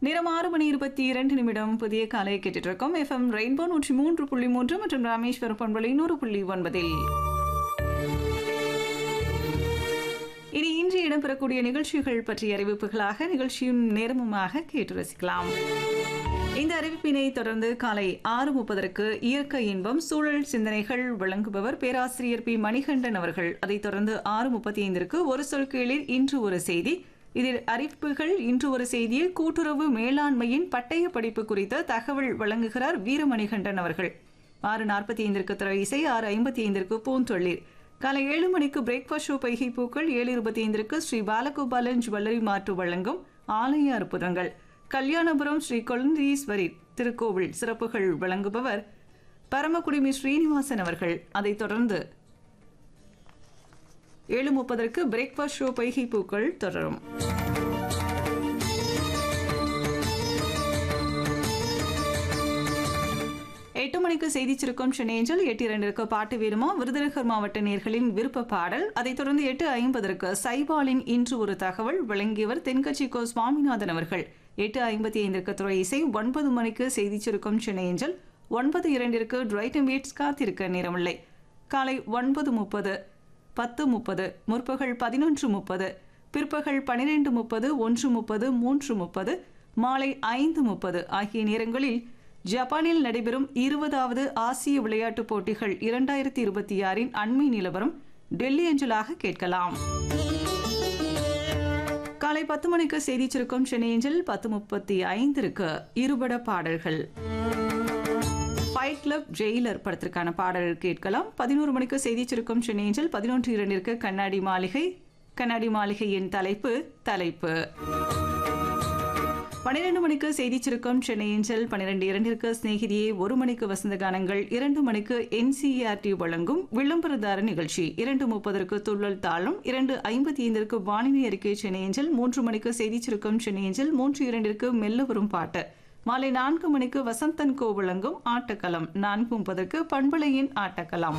நேரம் ஆறு மணி இருபத்தி இரண்டு நிமிடம் புதிய காலை கேட்டுட்டு இருக்கோம் எஃப்எம் ரெயின்போ நூற்றி மூன்று புள்ளி மூன்று மற்றும் ராமேஸ்வரம் பண்பலை நூறு புள்ளி ஒன்பதில் இனி இன்று இடம்பெறக்கூடிய நிகழ்ச்சிகள் பற்றிய அறிவிப்புகளாக நிகழ்ச்சியும் நேரமுமாக கேட்டு ரசிக்கலாம் இந்த அறிவிப்பினை தொடர்ந்து காலை ஆறு முப்பதற்கு இயற்கை இன்பம் சூழல் சிந்தனைகள் வழங்குபவர் பேராசிரியர் பி மணிகண்டன் அவர்கள் அதைத் தொடர்ந்து ஆறு முப்பத்தி ஐந்திற்கு ஒரு சொல் கீழில் இன்று ஒரு செய்தி இதில் அறிவிப்புகள் இன்று ஒரு செய்தியில் கூட்டுறவு மேலாண்மையின் பட்டய படிப்பு குறித்த தகவல் வழங்குகிறார் வீரமணிகண்டன் அவர்கள் ஆறு நாற்பத்தி ஐந்திற்கு திரை இசை ஆறு ஐம்பத்தி ஐந்திற்கு பூந்தொழில் காலை ஏழு மணிக்கு பிரேக்ஃபாஸ்ட் ஷோ பைகை பூக்கள் ஏழு இருபத்தி ஐந்திற்கு ஸ்ரீ பாலகோபாலன் ஜுவல்லரி மாற்று வழங்கும் ஆலய அற்புதங்கள் கல்யாணபுரம் ஸ்ரீ கொழுந்தீஸ்வரி திருக்கோவில் சிறப்புகள் வழங்குபவர் பரமக்குடிமி ஸ்ரீனிவாசன் அவர்கள் அதைத் தொடர்ந்து ஏழு முப்பதற்கு பிரேக்ஃபாஸ்ட் ஷோ பைகை பூக்கள் தொடரும் எட்டு மணிக்கு செய்தி சுருக்கம் சென்னையஞ்சல் எட்டு இரண்டிற்கு பாட்டு வீரமா விருதுநகர் மாவட்ட நேர்களின் விருப்ப பாடல் அதைத் தொடர்ந்து எட்டு ஐம்பதற்கு சைபாலின் இன்று ஒரு தகவல் வழங்கியவர் தென்கட்சி கோ சுவாமிநாதன் அவர்கள் எட்டு ஐம்பத்தி ஐந்திற்கு துறை இசை ஒன்பது மணிக்கு செய்தி சுருக்கம் சென்னையஞ்சல் ஒன்பது இரண்டிற்கு டிரைட்டம் வீட்ஸ் காத்திருக்க நேரமில்லை காலை ஒன்பது முப்பது பத்து முப்பது முற்பகல் பதினொன்று முப்பது பிற்பகல் பனிரெண்டு முப்பது ஒன்று முப்பது மூன்று முப்பது மாலை ஐந்து முப்பது ஆகிய நேரங்களில் ஜப்பானில் நடைபெறும் இருபதாவது ஆசிய விளையாட்டுப் போட்டிகள் இரண்டாயிரத்தி இருபத்தி ஆறின் அண்மை நிலவரம் டெல்லி அஞ்சலாக கேட்கலாம் காலை பத்து மணிக்கு செய்தி சுருக்கம் சென்னை அஞ்சல் பத்து முப்பத்தி ஐந்திற்கு இருபட பாடல்கள் ஃபைட் கிளப் ஜெயிலர் படத்திற்கான பாடல் கேட்கலாம் பதினோரு மணிக்கு செய்தி சுருக்கம் சென்னை அஞ்சல் பதினொன்று இரண்டிற்கு கண்ணாடி மாளிகை கண்ணாடி மாளிகையின் தலைப்பு தலைப்பு பன்னிரண்டு மணிக்கு செய்தி சுருக்கம் சென்னை ஏஞ்சல் பன்னிரண்டு இரண்டிற்கு சிநேகிதியே ஒரு மணிக்கு வசந்த கானங்கள் இரண்டு மணிக்கு என்சிஆர்டி வழங்கும் விளம்பரதார நிகழ்ச்சி இரண்டு முப்பதற்கு துள்ளல் தாளம் இரண்டு ஐம்பத்தி ஐந்திற்கு வானிலை அறிக்கை சென்னை ஏஞ்சல் மூன்று மணிக்கு செய்தி சுருக்கம் சென்னை ஏஞ்சல் மூன்று இரண்டிற்கு மெல்ல வரும் பாட்டு மாலை நான்கு மணிக்கு வசந்தன் கோ வழங்கும் ஆட்டக்களம் நான்கு முப்பதற்கு பண்பலையின் ஆட்டக்களம்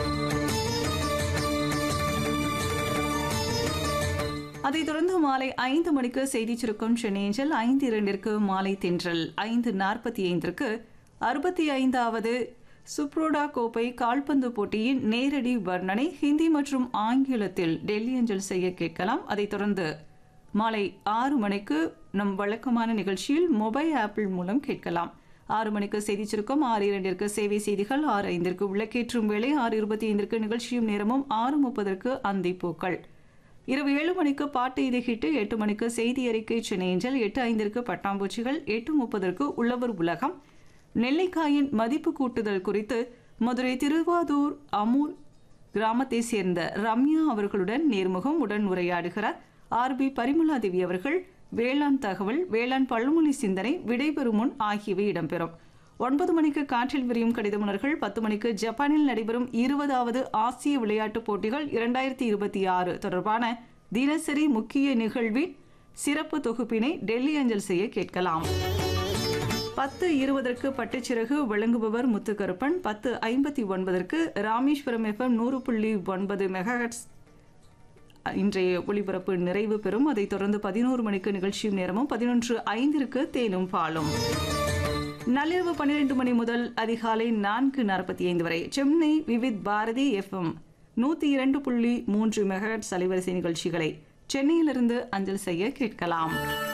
அதைத் தொடர்ந்து மாலை ஐந்து மணிக்கு செய்தி சுருக்கம் சென்னையஞ்சல் ஐந்து இரண்டிற்கு மாலை தென்றல் ஐந்து நாற்பத்தி ஐந்திற்கு அறுபத்தி ஐந்தாவது சுப்ரோடா கோப்பை கால்பந்து போட்டியின் நேரடி வர்ணனை ஹிந்தி மற்றும் ஆங்கிலத்தில் டெல்லி அஞ்சல் செய்ய கேட்கலாம் அதைத் தொடர்ந்து மாலை ஆறு மணிக்கு நம் வழக்கமான நிகழ்ச்சியில் மொபைல் ஆப்பிள் மூலம் கேட்கலாம் ஆறு மணிக்கு செய்தி சுருக்கம் ஆறு இரண்டிற்கு சேவை செய்திகள் ஆறு ஐந்திற்கு விளக்கேற்றும் வேலை ஆறு இருபத்தி ஐந்திற்கு நிகழ்ச்சியும் நேரமும் ஆறு முப்பதற்கு அந்தி பூக்கள் இரவு ஏழு மணிக்கு பாட்டு இது ஹிட்டு எட்டு மணிக்கு செய்தி அறிக்கை சென்னையஞ்சல் எட்டு ஐந்திற்கு பட்டாம்பூச்சிகள் எட்டு முப்பதற்கு உழவர் உலகம் நெல்லிக்காயின் மதிப்பு கூட்டுதல் குறித்து மதுரை திருவாதூர் அமூர் கிராமத்தை சேர்ந்த ரம்யா அவர்களுடன் நேர்முகம் உடன் உரையாடுகிறார் ஆர் பி பரிமலாதேவி அவர்கள் வேளாண் தகவல் வேளாண் பழமொழி சிந்தனை விடைபெறும் முன் ஆகியவை இடம்பெறும் ஒன்பது மணிக்கு காற்றில் விரியும் கடிதமுனர்கள் பத்து மணிக்கு ஜப்பானில் நடைபெறும் இருபதாவது ஆசிய விளையாட்டுப் போட்டிகள் இரண்டாயிரத்தி இருபத்தி ஆறு தொடர்பான தினசரி முக்கிய நிகழ்வின் சிறப்பு தொகுப்பினை டெல்லி அஞ்சல் செய்ய கேட்கலாம் பத்து இருபதற்கு பட்டுச்சிறகு வழங்குபவர் முத்துக்கருப்பன் பத்து ஐம்பத்தி ஒன்பதற்கு ராமேஸ்வரம் எஃப்எம் நூறு புள்ளி ஒன்பது மெகாஹட்ஸ் இன்றைய ஒளிபரப்பு நிறைவு பெறும் அதைத் தொடர்ந்து பதினோரு மணிக்கு நிகழ்ச்சியும் நேரமும் பதினொன்று ஐந்திற்கு தேனும் பாலும் நள்ளிரவு பன்னிரண்டு மணி முதல் அதிகாலை நான்கு நாற்பத்தி ஐந்து வரை சென்னை விவித் பாரதி எஃப்எம் நூற்றி இரண்டு புள்ளி மூன்று மெகாஹட்ஸ் அலைவரிசை நிகழ்ச்சிகளை சென்னையிலிருந்து அஞ்சல் செய்ய கேட்கலாம்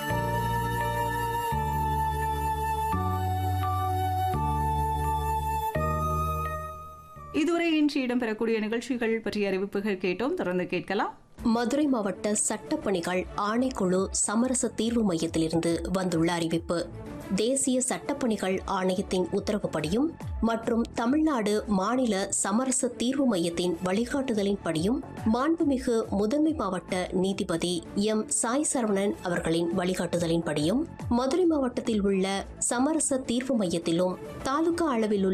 இதுவரை இன்று இடம்பெறக்கூடிய நிகழ்ச்சிகள் பற்றிய அறிவிப்புகள் கேட்டோம் தொடர்ந்து கேட்கலாம் மதுரை மாவட்ட சட்டப்பணிகள் ஆணைக்குழு சமரச தீர்வு மையத்திலிருந்து வந்துள்ள அறிவிப்பு தேசிய சட்டப்பணிகள் ஆணையத்தின் உத்தரவுப்படியும் மற்றும் தமிழ்நாடு மாநில சமரச தீர்வு மையத்தின் வழிகாட்டுதலின்படியும் மாண்புமிகு முதன்மை மாவட்ட நீதிபதி எம் சாய் சரவணன் அவர்களின் வழிகாட்டுதலின்படியும் மதுரை மாவட்டத்தில் உள்ள சமரச தீர்வு மையத்திலும் தாலுகா அளவில்